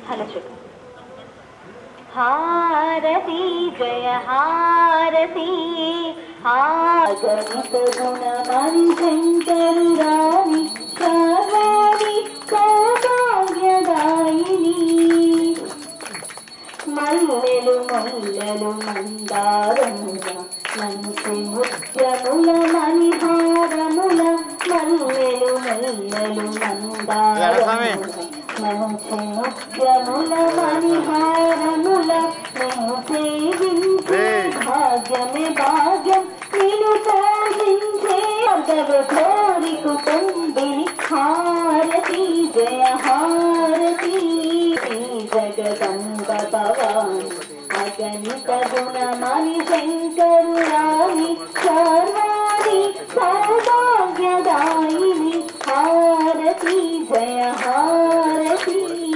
ధనచుడు హారతి జయ హారతి హాగమిత గుణమణి శంకరురాని సర్వాణి సౌభాగ్యదాయిని మల్లెలు మల్లెలు మందారముల మంచి ముత్యముల మణిహారముల మల్లెలు మల్లెలు మందారముల మంచి ముత్యముల మణిహారముల నేను సేవించే భాగ్యమే భాగ్యం నేను పూజించే అదవ కోరికు తండ్రిని హారతి జయ హారతి శ్రీ జగదంబ భవాని అగణిత గుణమణి శంకరురాని సర్వాణి సౌభాగ్యదాయిని హారతి జయ హారతి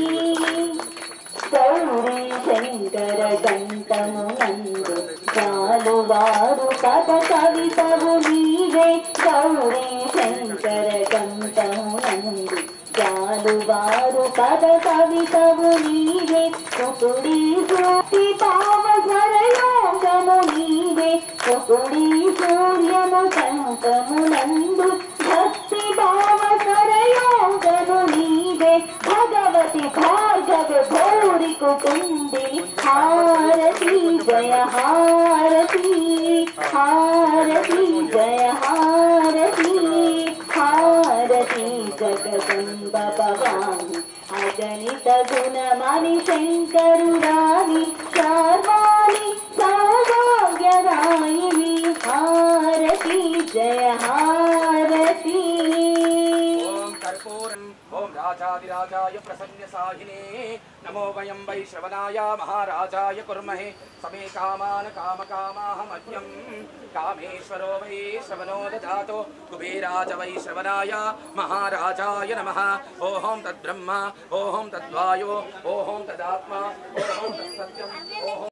గౌరీ శంకర గంటము నందు చాలువారు పద కవితవు నీవే గౌరీ శంకర గంటము నందు చాలువారు పద కవితవు నీవే కుకుడి సూటి పావసరయోగము నీవే కుకుడి సూర్యము శంకము నందు భక్తి భావసరయోగము నీవే భగవతి భార్గవ భౌరి కుటుంబిని హారతి జయ హారతి హారతి జయ హారతి హారతి జగదంబ భవాని అగణిత గుణమణి శంకరురాని సర్వాణి సౌభాగ్యదాయిని హారతి జయ హారతి ఓం కర్పూరం ఓం రాజాదిరాజాయ ప్రసన్న సాహినే నమో వయం వై శ్రవణాయ మహారాజాయ కుర్మహే సమే కామాన్ కామకామాహమహ్యం కామేశ్వరో వై శ్రవణో దదాతో కుబేరాజ వై శ్రవణాయ మహారాజాయ నమః ఓహం తద్బ్రహ్మ ఓహం తద్వాయో ఓహం తదాత్మ ఓహం తత్సత్యం ఓహం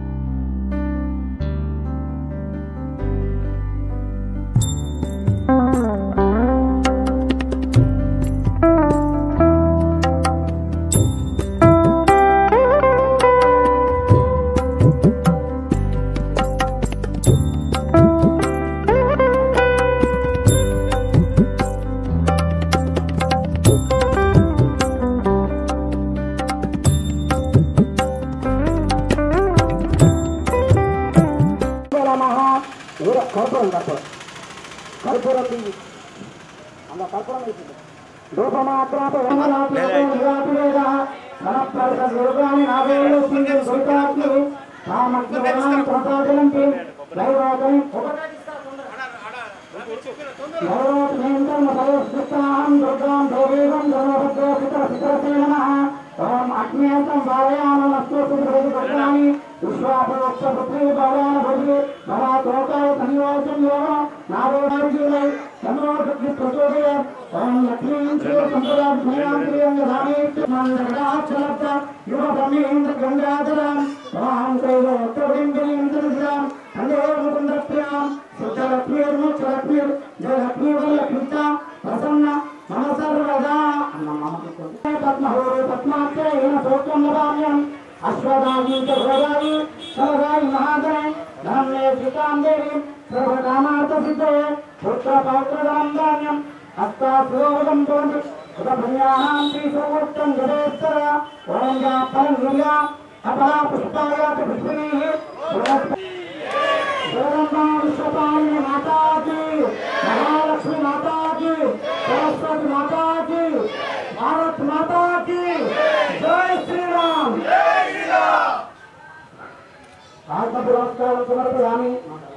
కర్పూరం కర్పూరం కర్పూరం తీయి అలా కర్పూరం వేసింది అగ్నేతం భారయామస్తు విశ్వాసోక్షపుత్రీ భగవాన్ భజే భవా తోకాయ సన్నివాసం యోగ నారోడార్జునై చంద్రోషి ప్రచోదయ ఓం లక్ష్మీం శ్రీ సంపదా ధయాం మందరాక్షలప్త యువ బ్రహ్మేంద్ర గంగాధరాం భవాం శ్రీలో ఉత్తరింద్రీంద్రజాం అందే ముకుంద ప్రియాం శుద్ధలక్ష్మీర్ముక్షలక్ష్మీర్ జయలక్ష్మీర్లక్ష్మిత ప్రసన్న మమ సర్వదా అన్న మమకి పద్మహోరు పద్మాఖ్య ఏన సూత్రం నవామ్యం అశ్వదాయి చోదాయి సర్వాయి మహాదయ ధనమే సీతాం దేవి సర్వకామార్థ సిద్ధే పుత్ర పౌత్రదాం ధాన్యం హస్తా సుయోగం భవంతి ఉదభ్యానాం శ్రీ సౌత్తం జడేశ్వర ఓం యా పరం అపహ పుష్పాయ పుష్పిణీ జగదంబా విశ్వపాలిని మాతాకి మహాలక్ష్మి మాతాకి సరస్వతి మాతాకి భారత్ మాతాకి జై శ్రీరామ్ ఆత్మ పురస్కారం సమర్పయామి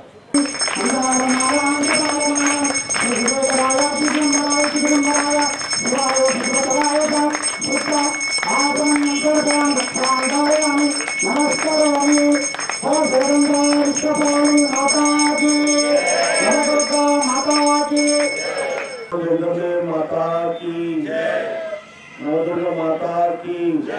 నమస్కారామి ఓ జగదంబా విశ్వపాలిని మాతాకి నవదుర్గా మాతాకి दुर्गा माता की नवदुर्गा माता की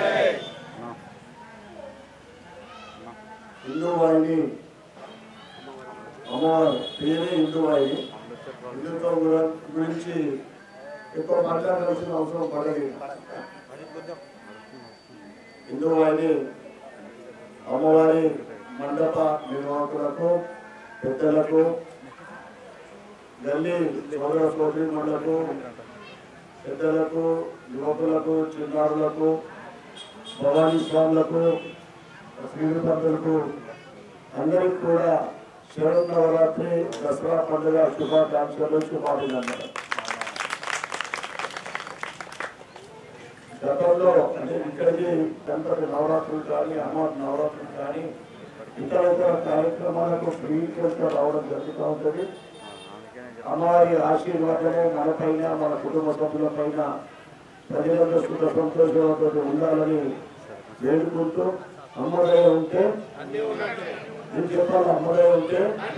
హిందూ వాహిని అమ్మవారు పేరే హిందూ వాహిని హిందుత్వం గుర- గురించి ఎక్కువ మాట్లాడాల్సిన అవసరం పడదు హిందువాణి అమ్మవారి మండప నిర్వాహకులకు పెద్దలకు గల్లీ సోదర సోదరిమణులకు పెద్దలకు యువకులకు చిన్నారులకు భవానీ స్వాములకు శ్రీనిపతులకు అందరికీ కూడా శరణ నవరాత్రి దసరా పండుగ శుభాకాంక్షలు శుభాభినందనలు గతంలో అంటే ఇక్కడికి గణపతి నవరాత్రులు కానీ అమ్మవారి నవరాత్రులు కానీ ఇతర ఇతర కార్యక్రమాలకు ప్రీతిగా రావడం జరుగుతూ ఉంటుంది అమ్మవారి ఆశీర్వాదము మన పైన మన కుటుంబ సభ్యుల పైన ప్రజలందరూ సుఖ సంతోషాలతో ఉండాలని వేడుకుంటూ అమ్మదయ ఉంటే నేను చెప్పాలి అమ్మదయ ఉంటే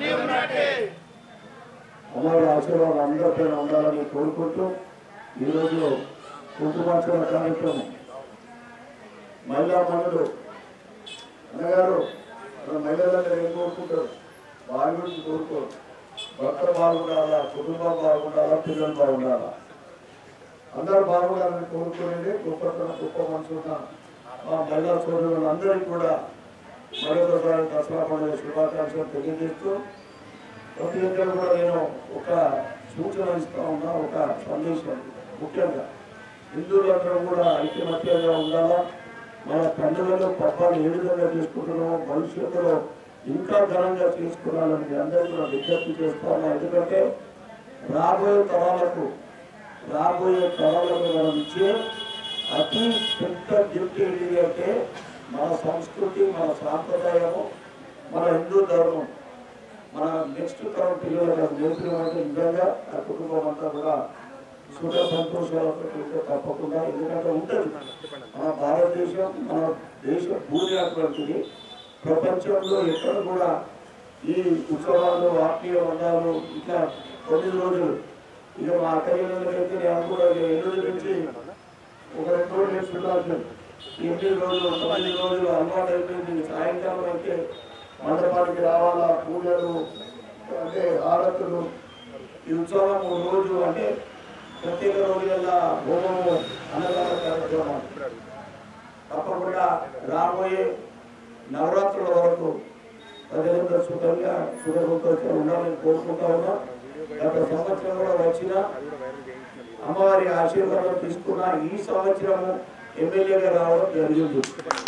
అమ్మవారి ఆశీర్వాదం అందరిపైన ఉండాలని కోరుకుంటూ ఈరోజు కుంకుమార్చన కార్యక్రమం మహిళా మనులు అన్నగారు మన మహిళలందరూ ఏం కోరుకుంటారు వారి గురించి కోరుకోరు భర్త బాగుండాలా కుటుంబం బాగుండాలా పిల్లలు బాగుండాలా అందరూ బాగుండాలని కోరుకునేది గొప్పతన గొప్ప మనసున్న మా మహిళా సోదరులు అందరికీ కూడా మరొకసారి దసరా పండుగ శుభాకాంక్షలు తెలియజేస్తూ ప్రతి ఒక్కరు కూడా నేను ఒక సూచన ఇస్తా ఉన్నా ఒక సందేశం ముఖ్యంగా హిందువులందరూ కూడా ఐక్యమత్యంగా ఉండాలా మన పండుగలు పబ్బాలు ఏ విధంగా చేసుకుంటున్నామో భవిష్యత్తులో ఇంకా ఘనంగా చేసుకున్నాలని మీ అందరూ కూడా విజ్ఞప్తి చేస్తాను ఎందుకంటే రాబోయే తరాలకు రాబోయే తరాలకు మనం ఇచ్చే అతి పెద్ద గిఫ్ట్ ఏంటి అంటే మన సంస్కృతి మన సాంప్రదాయము మన హిందూ ధర్మం మన నెక్స్ట్ తరం పిల్లలకు అది నేర్పడం అంటే నిజంగా ఆ కుటుంబం అంతా కూడా సుఖ సంతోషాలతో ఉంటే తప్పకుండా ఎందుకంటే ఉంటుంది మన భారతదేశం మన దేశ భూమి అటువంటిది ప్రపంచంలో ఎక్కడ కూడా ఈ ఉత్సవాలు ఆత్మీయ బంధాలు ఇట్లా తొమ్మిది రోజులు ఇక మా అక్కయ్యలకైతే నేను కూడా ఇక ఎనిమిది నుంచి ఒక రెండు రోజులు వేసి ఉండాల్సింది ఎనిమిది రోజులు తొమ్మిది రోజులు అలవాటు అయిపోయింది సాయంకాలం అయితే మండపానికి రావాలా పూజలు అంటే ఆరతులు ఈ ఉత్సవం ఒక రోజు అంటే ప్రత్యేక రోజులలో హోమము అన్నదాన కార్యక్రమం తప్పకుండా రాబోయే నవరాత్రుల వరకు ప్రజలందరూ సుఖంగా సుఖ సంతోషంగా ఉండాలని కోరుకుంటా ఉన్నా గత సంవత్సరం కూడా వచ్చిన అమ్మవారి ఆశీర్వాదం తీసుకున్న ఈ సంవత్సరము ఎమ్మెల్యేగా రావడం జరిగింది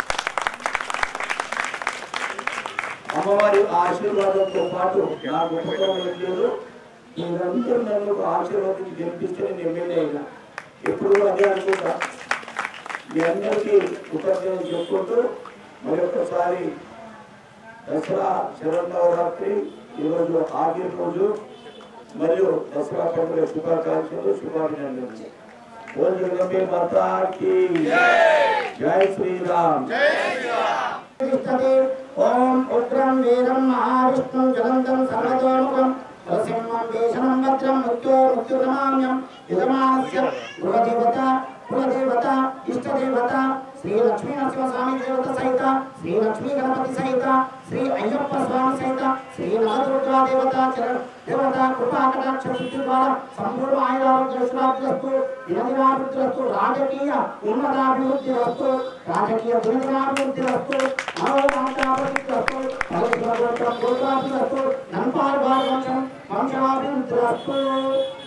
అమ్మవారి ఆశీర్వాదంతో పాటు నా గొప్పతనం ఏం లేదు మీరందరూ నన్ను ఆశీర్వాదించి గెలిపిస్తే నేను ఎమ్మెల్యే అయినా ఎప్పుడు కూడా అదే అనుకుంటా మీ అందరికీ కృతజ్ఞతలు చెప్పుకుంటూ మరొకసారి దసరా శరన్నవరాత్రి ఈరోజు ఆఖరి రోజు మరియు దసరా పండుగ శుభాకాంక్షలు శుభాభినందనలు ఓం జగమే మాతాకి జై శ్రీరామ్ తిష్టతి ఓం ఉగ్రం వీరం మహావిష్ణుం జ్వలంతం సర్వతోముఖం నరసింహం భీషణం వజ్రం మృత్యో మృత్యురమామ్యం యజమానస్య గృహదేవత కులదేవత ఇష్టదేవత శ్రీ లక్ష్మీ నరసింహస్వామి దేవత సహిత శ్రీ లక్ష్మీ గణపతి సహిత శ్రీ అయ్యప్ప స్వామి సహిత శ్రీ నవదుర్గా దేవత చరణ దేవత కృపా కటాక్ష సిద్ధి ద్వారా సంపూర్ణ ఆయురారోగ్యస్తు దినదినాభివృద్ధిరస్తు రాజకీయ ఉన్నతాభివృద్ధి వస్తు రాజకీయ దినదినాభివృద్ధి వస్తు మనోమాటాభివృద్ధిరస్తు గోత్రాభివృద్ధి వస్తు నంపాల్ భారవంశం వంశాభివృద్ధి వస్తు